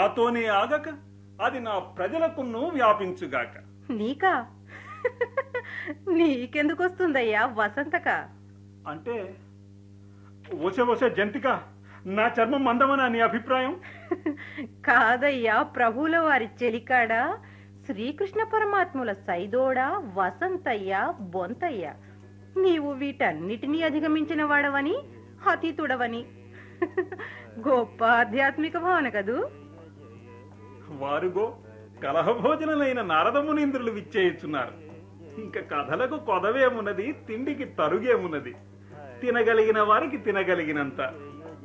నాతోనే ఆగక అది నా ప్రజలకును వ్యాపించుగాక నీకా నీకెందుకు వస్తుందయ్యా వసంతక అంటే వస వస జంతిక నా చర్మం మందమనా నీ అభిప్రాయం కాదయ్యా ప్రభువుల వారి చెలికాడ శ్రీకృష్ణ పరమాత్ముల సైదోడా వసంతయ్య బొంతయ్య నీవు వీటన్నిటినీ అధిగమించిన వాడవని అతీతుడవని గొప్ప ఆధ్యాత్మిక భావన కదూ వారుగో కలహభోజనులైన నారదమునీంద్రులు విచ్చేయుచున్నారు ఇంక కథలకు కొదవేమున్నది తిండికి తరుగేమున్నది తినగలిగిన వారికి తినగలిగినంత